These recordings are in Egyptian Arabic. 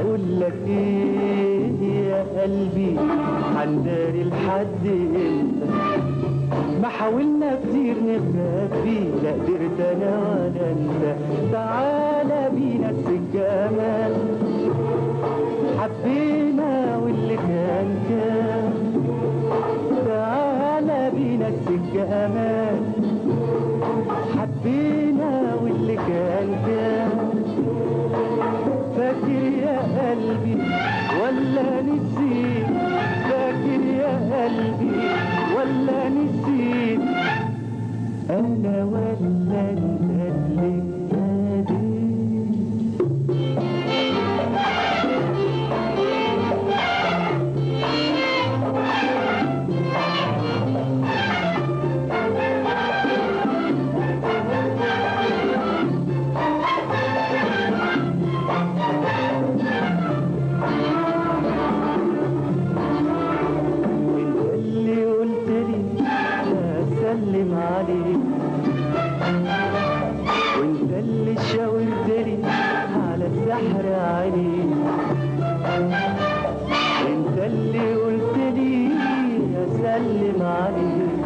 اقول لك ايه يا قلبي هنداري لحد امتى ما حاولنا كتير نخبي لا قدرت انا ولا انت تعالى بينا السجامة حبينا واللي كان كان تعالى بينا السجامة حبينا واللي كان كان فاكر يا قلبي ولا نسيت فاكر يا قلبي ولا نسيت انا ولا انت اللي ناديت وانت اللي قلت لي اسلم عليك وانت اللي شاورت لي على سحر عينيك وانت اللي قلت لي اسلم عليك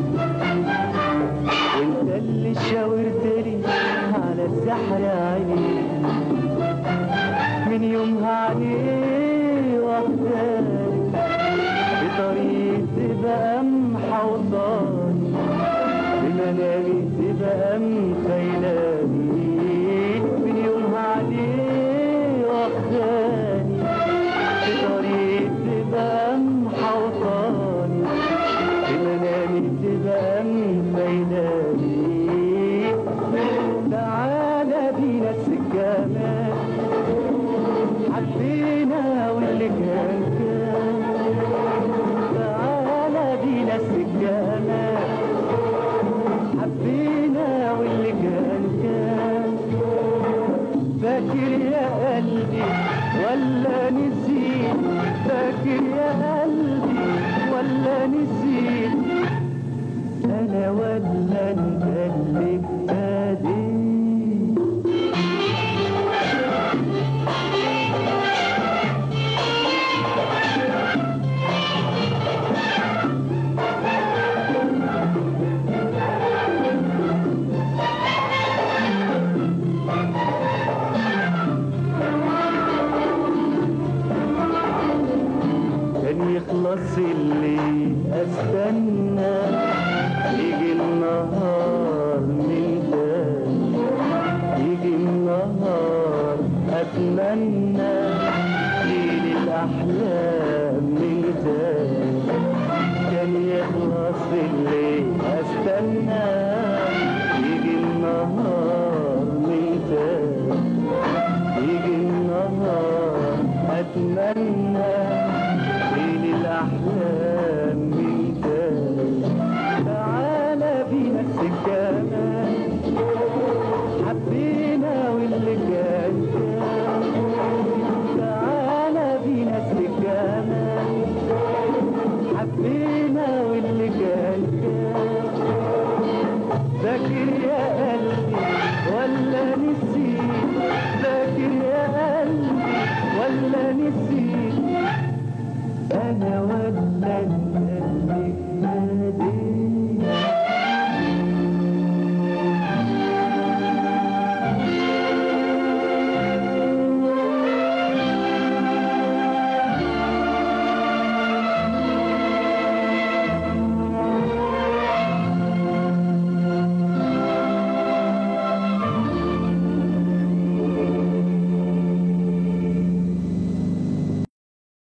وانت اللي شاورت لي على سحر عينيك من يومها عليه واختارك بطريق تبقى محوطاني بمنامي تبقى مخيلاني من يومها عليه واخداني بطريق تبقى محوطاني بمنامي تبقى مخيلاني تعالى بينا السجامات حبينا واللي كان كان تعالى بينا السجامة حبينا واللي كان كان فاكر يا قلبي ولا نسيت فاكر يا قلبي ولا نسيت انا ولا انت اللي ابتديت كان يخلص اللي استنى يجي النهار من تاني يجي النهار اتمنى ليل الاحلام من تاني كان يخلص اللي استنى يجي النهار من تاني يجي النهار اتمنى ليل الاحلام من تاني تعالى بينا السجامة حبينا واللي كان كان تعالى بينا السجامة حبينا واللي كان كان فاكر يا قلبي ولا نسيت فاكر يا قلبي ولا نسيت